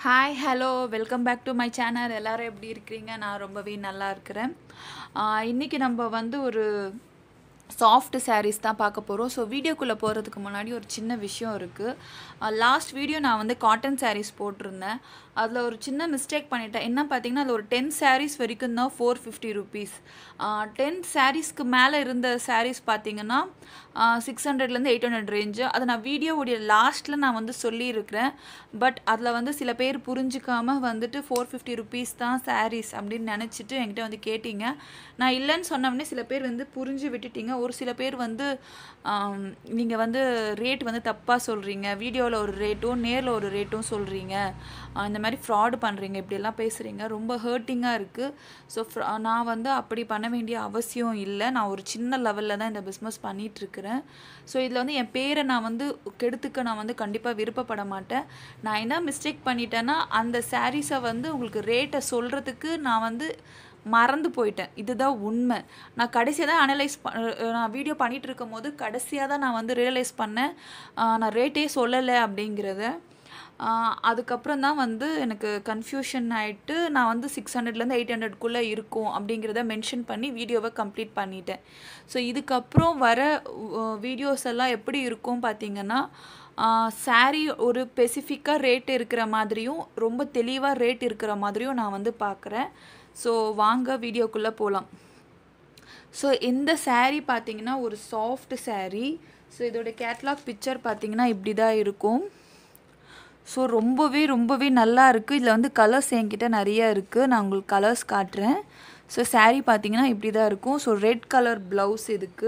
hi hello welcome back to my channel எல்லாரும் எப்படி இருக்கிறீங்க நான் ரொம்பவே நல்லா இருக்கிறேன் ஆஹ் இன்னைக்கு நம்ம வந்து ஒரு சாஃப்ட் sarees தான் பார்க்க போகிறோம் ஸோ வீடியோக்குள்ளே போகிறதுக்கு முன்னாடி ஒரு சின்ன விஷயம் இருக்குது லாஸ்ட் வீடியோ நான் வந்து காட்டன் sarees போட்டிருந்தேன் அதில் ஒரு சின்ன மிஸ்டேக் பண்ணிட்டேன் என்ன பார்த்தீங்கன்னா அதில் ஒரு டென் sarees வரைக்கும் தான் ஃபோர் ஃபிஃப்டி ருபீஸ் டென் சாரீஸ்க்கு மேலே இருந்த sarees பார்த்தீங்கன்னா சிக்ஸ் ஹண்ட்ரட்லேருந்து எயிட் ஹண்ட்ரட் ரேஞ்சு அதை நான் வீடியோவுடைய லாஸ்ட்டில் நான் வந்து சொல்லியிருக்கிறேன் பட் அதில் வந்து சில பேர் புரிஞ்சுக்காம வந்துட்டு ஃபோர் ஃபிஃப்டி ருபீஸ் தான் sarees அப்படின்னு நினச்சிட்டு என்கிட்ட வந்து கேட்டீங்க நான் இல்லைன்னு சொன்னோடனே சில பேர் வந்து புரிஞ்சு விட்டுட்டீங்க ஒரு சில பேர் வந்து நீங்கள் வந்து ரேட் வந்து தப்பாக சொல்கிறீங்க வீடியோவில் ஒரு ரேட்டும் நேரில் ஒரு ரேட்டும் சொல்கிறீங்க இந்த மாதிரி ஃப்ராடு பண்ணுறீங்க இப்படியெல்லாம் பேசுகிறீங்க ரொம்ப ஹர்ட்டிங்காக இருக்குது ஸோ நான் வந்து அப்படி பண்ண வேண்டிய அவசியம் இல்லை நான் ஒரு சின்ன லெவலில் தான் இந்த பிஸ்னஸ் பண்ணிகிட்ருக்கிறேன் ஸோ இதில் வந்து என் பேரை நான் வந்து கெடுத்துக்க நான் வந்து கண்டிப்பாக விருப்பப்பட மாட்டேன் நான் என்ன மிஸ்டேக் பண்ணிட்டேன்னா அந்த சாரீஸை வந்து உங்களுக்கு ரேட்டை சொல்கிறதுக்கு நான் வந்து மறந்து போயிட்டேன் இதுதான் உண்மை நான் கடைசியாக தான் அனலைஸ் ப நான் வீடியோ பண்ணிகிட்டு இருக்கும் போது கடைசியாக தான் நான் வந்து ரியலைஸ் பண்ணேன் ஆஹ் நான் ரேட்டே சொல்லலை அப்படிங்கிறத ஆஹ் அதுக்கப்புறம் தான் வந்து எனக்கு கன்ஃபியூஷன் ஆகிட்டு நான் வந்து சிக்ஸ் ஹண்ட்ரட்லேருந்து எயிட் ஹண்ட்ரட்குள்ளே இருக்கும் அப்படிங்கிறத மென்ஷன் பண்ணி வீடியோவை கம்ப்ளீட் பண்ணிட்டேன் ஸோ இதுக்கப்புறம் வர வீடியோஸ் எல்லாம் எப்படி இருக்கும் பார்த்தீங்கன்னா சாரீ ஒரு ஸ்பெசிஃபிக்காக ரேட் இருக்கிற மாதிரியும் ரொம்ப தெளிவாக ரேட் இருக்கிற மாதிரியும் நான் வந்து பார்க்குறேன் ஸோ வாங்க வீடியோக்குள்ளே போகலாம் ஸோ இந்த saree பார்த்தீங்கன்னா ஒரு சாஃப்ட் saree ஸோ இதோட கேட்லாக் பிக்சர் பார்த்தீங்கன்னா இப்படி தான் இருக்கும் ஸோ ரொம்பவே ரொம்பவே நல்லா இருக்குது இதில் வந்து கலர்ஸ் என்கிட்ட நிறைய இருக்குது நான் உங்களுக்கு கலர்ஸ் காட்டுறேன் ஸோ saree பார்த்தீங்கன்னா இப்படி தான் இருக்கும் ஸோ ரெட் கலர் ப்ளவுஸ் இதுக்கு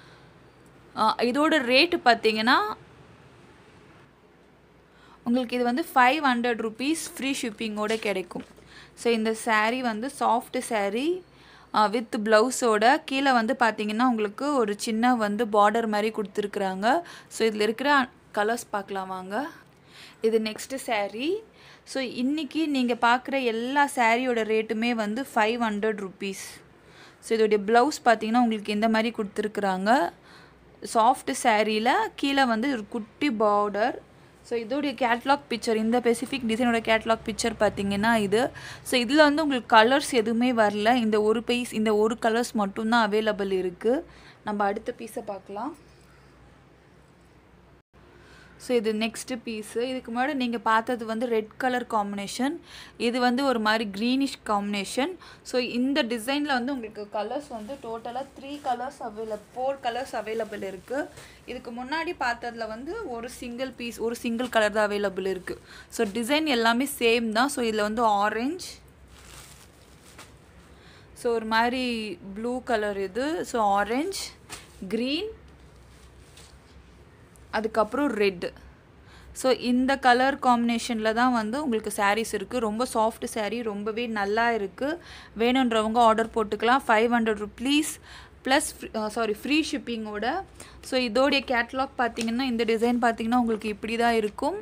ஆஹ் இதோட ரேட்டு பார்த்தீங்கன்னா உங்களுக்கு இது வந்து ஃபைவ் ஹண்ட்ரட் ருபீஸ் ஃப்ரீ ஷிப்பிங்கோட கிடைக்கும் ஸோ இந்த saree வந்து சாஃப்ட் saree வித் ப்ளவுஸோட கீழே வந்து பார்த்தீங்கன்னா உங்களுக்கு ஒரு சின்ன வந்து பார்டர் மாதிரி கொடுத்துருக்குறாங்க ஸோ இதில் இருக்கிற கலர்ஸ் பார்க்கலாம் வாங்க இது நெக்ஸ்ட்டு saree ஸோ இன்றைக்கி நீங்கள் பார்க்குற எல்லா சாரியோட ரேட்டுமே வந்து ஃபைவ் ஹண்ட்ரட் ருபீஸ் ஸோ இதோடைய ப்ளவுஸ் பார்த்தீங்கன்னா உங்களுக்கு இந்த மாதிரி கொடுத்துருக்குறாங்க சாஃப்ட் சாரியில் கீழே வந்து ஒரு குட்டி பார்டர் ஸோ இதோடைய கேட்லாக் பிக்சர் இந்த ஸ்பெசிஃபிக் டிசைனோட கேட்லாக் பிக்சர் பார்த்தீங்கன்னா இது ஸோ இதில் வந்து உங்களுக்கு கலர்ஸ் எதுவுமே வரல இந்த ஒரு பீஸ் இந்த ஒரு கலர்ஸ் மட்டும்தான் அவைலபிள் இருக்குது நம்ம அடுத்த பீஸை பார்க்கலாம் ஸோ இது நெக்ஸ்ட்டு பீஸு இதுக்கு முன்னாடி நீங்கள் பார்த்தது வந்து ரெட் கலர் காம்பினேஷன் இது வந்து ஒரு மாதிரி க்ரீனிஷ் காம்பினேஷன் ஸோ இந்த டிசைனில் வந்து உங்களுக்கு கலர்ஸ் வந்து டோட்டலாக three colours available four colours available இருக்குது இதுக்கு முன்னாடி பார்த்ததில் வந்து ஒரு சிங்கிள் பீஸ் ஒரு சிங்கிள் கலர் தான் அவைலபிள் இருக்குது ஸோ டிசைன் எல்லாமே சேம் தான் ஸோ இதில் வந்து ஆரஞ்ச் ஸோ ஒரு மாதிரி ப்ளூ கலர் இது ஸோ ஆரஞ்ச் க்ரீன் அதுக்கப்புறம் ரெட்டு ஸோ இந்த கலர் காம்பினேஷனில் தான் வந்து உங்களுக்கு sarees இருக்குது ரொம்ப சாஃப்ட் saree ரொம்பவே நல்லா இருக்குது வேணுன்றவங்க ஆர்டர் போட்டுக்கலாம் five hundred rupees plus sari free ஷிப்பிங்கோட ஸோ இதோடைய கேட்லாக் பார்த்தீங்கன்னா இந்த டிசைன் பார்த்தீங்கன்னா உங்களுக்கு இப்படி தான் இருக்கும்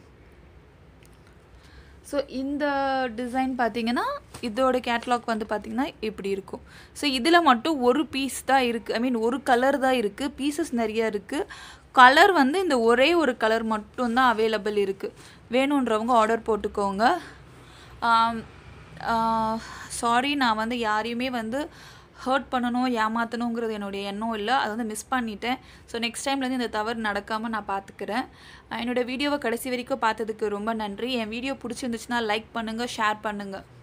ஸோ இந்த டிசைன் பார்த்தீங்கன்னா இதோட கேட்லாக் வந்து பார்த்தீங்கன்னா இப்படி இருக்கும் ஸோ இதில் மட்டும் ஒரு பீஸ் தான் இருக்குது ஐ மீன் ஒரு கலர் தான் இருக்குது பீசஸ் நிறைய இருக்குது கலர் வந்து இந்த ஒரே ஒரு கலர் மட்டும்தான் அவைலபிள் இருக்குது வேணுன்றவங்க ஆர்டர் போட்டுக்கோங்க சாரி நான் வந்து யாரையுமே வந்து ஹர்ட் பண்ணணும் ஏமாற்றணுங்கிறது என்னுடைய எண்ணம் இல்லை அதை வந்து மிஸ் பண்ணிட்டேன் ஸோ நெக்ஸ்ட் டைம்லேருந்து இந்த தவறு நடக்காமல் நான் பார்த்துக்கிறேன் என்னோடய வீடியோவை கடைசி வரைக்கும் பார்த்ததுக்கு ரொம்ப நன்றி என் வீடியோ பிடிச்சிருந்துச்சுன்னா லைக் பண்ணுங்கள் ஷேர் பண்ணுங்கள்